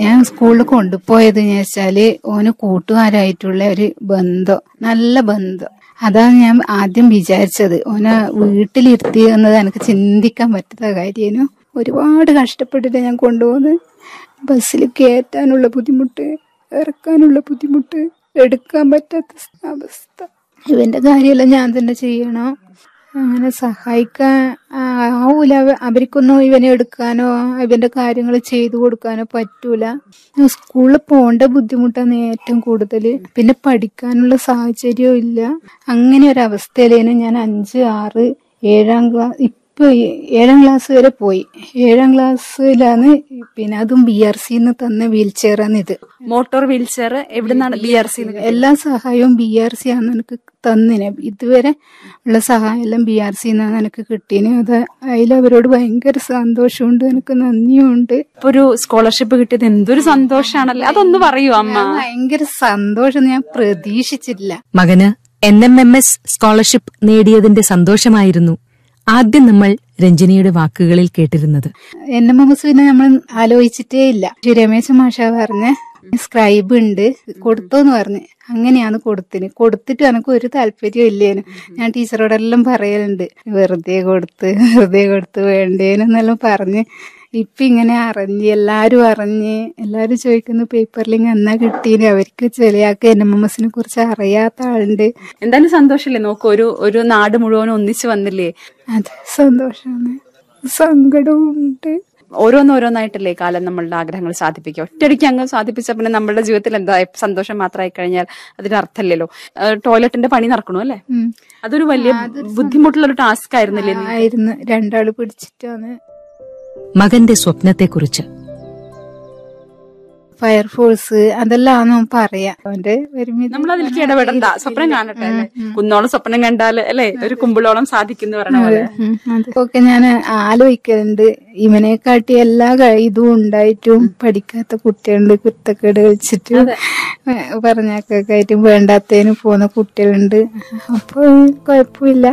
ഞാൻ സ്കൂളിൽ കൊണ്ടുപോയത് എന്ന് വെച്ചാല് ഓന് കൂട്ടുകാരായിട്ടുള്ള ഒരു ബന്ധം നല്ല ബന്ധം അതാണ് ഞാൻ ആദ്യം വിചാരിച്ചത് ഓനെ വീട്ടിലിരുത്തി എന്നത് എനിക്ക് ചിന്തിക്കാൻ പറ്റാത്ത കാര്യേനു ഒരുപാട് കഷ്ടപ്പെട്ടിട്ട് ഞാൻ കൊണ്ടുപോകുന്നത് ബസ്സിൽ കയറ്റാനുള്ള ബുദ്ധിമുട്ട് ഇറക്കാനുള്ള ബുദ്ധിമുട്ട് എടുക്കാൻ പറ്റാത്ത അവസ്ഥ ഇവന്റെ കാര്യമെല്ലാം ഞാൻ തന്നെ ചെയ്യണം അങ്ങനെ സഹായിക്കാൻ ആ, ആവൂല അവ- അവർക്കൊന്നും ഇവനെ എടുക്കാനോ ഇവന്റെ കാര്യങ്ങൾ ചെയ്തു കൊടുക്കാനോ പറ്റൂല സ്കൂളിൽ പോകേണ്ട ബുദ്ധിമുട്ടാണ് ഏറ്റവും കൂടുതൽ പിന്നെ പഠിക്കാനുള്ള സാഹചര്യവും ഇല്ല അങ്ങനെ ഒരു അവസ്ഥയിലേനു ഞാൻ അഞ്ച് ആറ് ഏഴാം ക്ലാസ് ഇപ്പൊ ഈ ഏഴാം ക്ലാസ് വരെ പോയി ഏഴാം ക്ലാസ്സിലാണ് പിന്നെ അതും ബി ആർ സിന്ന് തന്ന വീൽ ചെയറാണ് ഇത് മോട്ടോർ വീൽ ചെയർ എവിടുന്നാണ് ബി ആർ സി എല്ലാ സഹായവും ബി ആർ സി ആണ് എനിക്ക് തന്നിന് ഇതുവരെ ഉള്ള സഹായം എല്ലാം ബി ആർ സി എന്നാണ് എനിക്ക് കിട്ടീന് അത് അതിൽ അവരോട് ഭയങ്കര സന്തോഷമുണ്ട് എനിക്ക് നന്ദിയുണ്ട് ഇപ്പൊ ഒരു സ്കോളർഷിപ്പ് കിട്ടിയത് എന്തൊരു സന്തോഷാണല്ലേ അതൊന്ന് പറയൂ അമ്മ ഞാൻ ഭയങ്കര സന്തോഷം ഞാൻ പ്രതീക്ഷിച്ചില്ല മകന് N M M S scholarship നേടിയതിന്റെ സന്തോഷമായിരുന്നു ആദ്യം നമ്മൾ രഞ്ജിനിയുടെ വാക്കുകളിൽ കേട്ടിരുന്നത് എൻ എം എം എസ് പിന്നെ നമ്മൾ ആലോചിച്ചിട്ടേ ഇല്ല ശ്രീ രമേശ് മാഷ പറഞ്ഞ സ്ക്രൈബ് ഉണ്ട് കൊടുത്തോന്ന് പറഞ്ഞ് അങ്ങനെയാണ് കൊടുത്തിന് കൊടുത്തിട്ട് എനിക്ക് ഒരു താല്പര്യം ഇല്ലേനു ഞാൻ ടീച്ചറോടെല്ലാം പറയലുണ്ട് വെറുതെ കൊടുത്ത് വെറുതെ കൊടുത്ത് വേണ്ടേനെന്നെല്ലാം പറഞ്ഞ് ഇപ്പൊ ഇങ്ങനെ അറിഞ്ഞ് എല്ലാരും അറിഞ്ഞ് എല്ലാരും ചോദിക്കുന്നു പേപ്പറിലിങ് എന്നാ കിട്ടീന് അവർക്ക് ചെറിയാൾക്ക് എൻ എം എം എസിനെ കുറിച്ച് അറിയാത്ത ആളുണ്ട് എന്തായാലും സന്തോഷല്ലേ നോക്കൂ ഒരു ഒരു നാട് മുഴുവൻ ഒന്നിച്ചു വന്നില്ലേ അത് സന്തോഷമാണ് സങ്കടവും ഉണ്ട് ഓരോന്നോരോന്നായിട്ടല്ലേ കാലം നമ്മളുടെ ആഗ്രഹങ്ങൾ സാധിപ്പിക്കുക ഒറ്റയടിക്ക് അങ്ങ് സാധിപ്പിച്ച പിന്നെ നമ്മളുടെ ജീവിതത്തിൽ എന്താ സന്തോഷം മാത്രമായി കഴിഞ്ഞാൽ അതിന് അർത്ഥമില്ലല്ലോ ഏഹ് ടോയ്ലറ്റിന്റെ പണി നടക്കണു അല്ലേ ഉം. അതൊരു വലിയ ബുദ്ധിമുട്ടുള്ള ഒരു ടാസ്ക് ആയിരുന്നില്ലേ നിങ്ങൾക്ക്? ആയിരുന്നു രണ്ടാള് പിടിച്ചിട്ടാണ് മകന്റെ സ്വപ്നത്തെക്കുറിച്ച് ഫയർഫോഴ്സ് അതെല്ലാം അവൻ പറയാ അവന്റെ പരിമിതി നമ്മൾ അതിലേക്ക് ഇടപെടണ്ട സ്വപ്നം കാണട്ടെ അല്ലേ കുന്നോളം സ്വപ്നം കണ്ടാൽ അല്ലേ ഒരു കുമ്പിളോളം സാധിക്കുന്നു പറഞ്ഞ പോലെ ഉം, അതൊക്കെ ഞാൻ ആലോചിക്കലുണ്ട് ഇവനെക്കാട്ടി എല്ലാ കഴി- ഇതും ഉണ്ടായിട്ടും പഠിക്കാത്ത കുട്ടികളുണ്ട് കുരുത്തക്കേട് കളിച്ചിട്ട് പറഞ്ഞൊക്കെ ആയിട്ടും വേണ്ടാത്തതിന് പോകുന്ന കുട്ടികളുണ്ട് അപ്പൊ കുഴപ്പമില്ല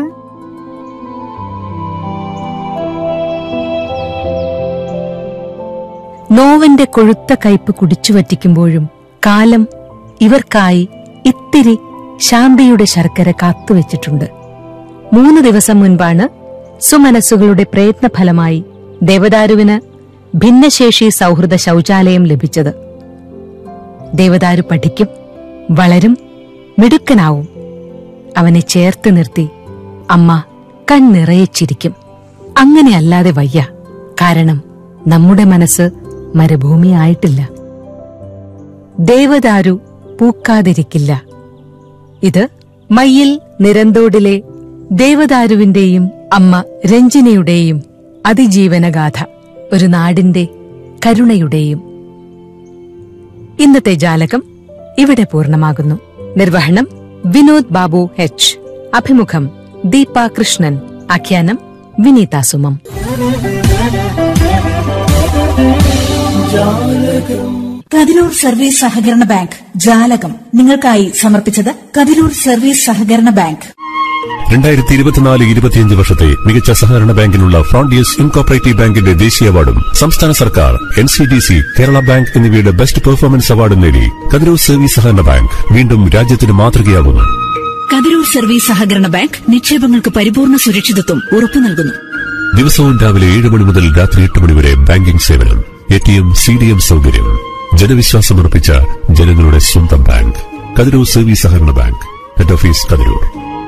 നോവന്റെ കൊഴുത്ത കയ്പ് കുടിച്ചു വറ്റിക്കുമ്പോഴും കാലം ഇവർക്കായി ഇത്തിരി ശാന്തിയുടെ ശർക്കര കാത്തുവച്ചിട്ടുണ്ട് മൂന്ന് ദിവസം മുൻപാണ് സുമനസ്സുകളുടെ പ്രയത്നഫലമായി ദേവദാരുവിന് ഭിന്നശേഷി സൗഹൃദ ശൗചാലയം ലഭിച്ചത് ദേവദാരു പഠിക്കും വളരും മിടുക്കനാവും അവനെ ചേർത്ത് നിർത്തി അമ്മ കൺനിറയെ ചിരിക്കും അങ്ങനെയല്ലാതെ വയ്യ കാരണം നമ്മുടെ മനസ്സ് മരുഭൂമിയായിട്ടില്ല ദേവദാരു പൂക്കാതിരിക്കില്ല ഇത് മയ്യിൽ നിരന്തോടിലെ ദേവദാരുവിന്റെയും അമ്മ രഞ്ജിനിയുടെയും അതിജീവനഗാഥ ഒരു നാടിന്റെ കരുണയുടെയും ഇന്നത്തെ ജാലകം ഇവിടെ പൂർണ്ണമാകുന്നു നിർവഹണം വിനോദ് ബാബു എച്ച് അഭിമുഖം ദീപ കൃഷ്ണൻ ആഖ്യാനം വിനീത സുമം കതിരൂർ സർവീസ് സഹകരണ ബാങ്ക് ജാലകം നിങ്ങൾക്കായി സമർപ്പിച്ചത് കതിരൂർ സർവീസ് സഹകരണ ബാങ്ക് രണ്ടായിരത്തി ഇരുപത്തിനാല് ഇരുപത്തിയഞ്ച് വർഷത്തെ മികച്ച സഹകരണ ബാങ്കിനുള്ള ഫ്രോണ്ടിയസ് ഇൻകോപ്പറേറ്റീവ് ബാങ്കിന്റെ ദേശീയ അവാർഡും സംസ്ഥാന സർക്കാർ N C D C Kerala bank എന്നിവയുടെ ബെസ്റ്റ് പെർഫോമൻസ് അവാർഡും നേടി കതിരൂർ സർവീസ് സഹകരണ ബാങ്ക് വീണ്ടും രാജ്യത്തിന് മാതൃകയാകുന്നു കതിരൂർ സർവീസ് സഹകരണ ബാങ്ക് നിക്ഷേപങ്ങൾക്ക് പരിപൂർണ സുരക്ഷിതത്വം ഉറപ്പു നൽകുന്നു ദിവസവും രാവിലെ ഏഴ് മണി മുതൽ രാത്രി എട്ട് മണി വരെ ബാങ്കിംഗ് സേവനം A T M C D M സൗകര്യം ജനവിശ്വാസമർപ്പിച്ച ജനങ്ങളുടെ സ്വന്തം ബാങ്ക് കതിരൂർ സർവീസ് സഹകരണ bank head office Kathiroor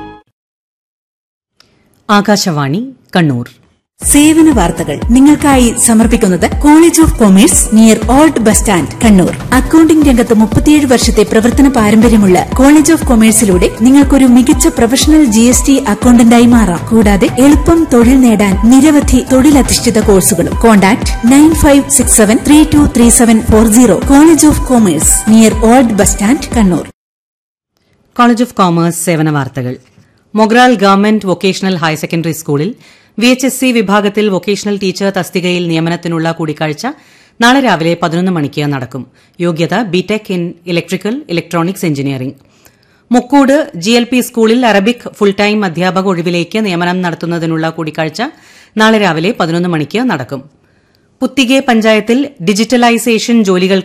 Akashvani Kannur സേവന വാർത്തകൾ നിങ്ങൾക്കായി സമർപ്പിക്കുന്നത് college of commerce near old bus stand Kannur accounting രംഗത്ത് മുപ്പത്തിയേഴ് വർഷത്തെ പ്രവർത്തന പാരമ്പര്യമുള്ള കോളേജ് ഓഫ് കൊമേഴ്സിലൂടെ നിങ്ങൾക്കൊരു മികച്ച പ്രൊഫഷണൽ ജി എസ് ടി അക്കൌണ്ടന്റായി മാറാം കൂടാതെ എളുപ്പം തൊഴിൽ നേടാൻ നിരവധി തൊഴിലധിഷ്ഠിത കോഴ്സുകളും contact nine five six seven three two three seven four zero college of commerce near old bus stand Kannur college of commerce സേവന വാർത്തകൾ Mogral government vocational higher secondary സ്കൂളിൽ വി എച്ച് എസ് സി വിഭാഗത്തിൽ വൊക്കേഷണൽ ടീച്ചർ തസ്തികയിൽ നിയമനത്തിനുള്ള കൂടിക്കാഴ്ച നാളെ രാവിലെ പതിനൊന്ന് മണിക്ക് നടക്കും യോഗ്യത BTech in electrical electronics engineering Mukkood G L P സ്കൂളിൽ അറബിക് ഫുൾ ടൈം അധ്യാപക ഒഴിവിലേക്ക് നിയമനം നടത്തുന്നതിനുള്ള കൂടിക്കാഴ്ച നാളെ രാവിലെ പതിനൊന്ന് മണിക്ക് നടക്കും പുത്തികെ പഞ്ചായത്തിൽ ഡിജിറ്റലൈസേഷൻ ജോലികൾ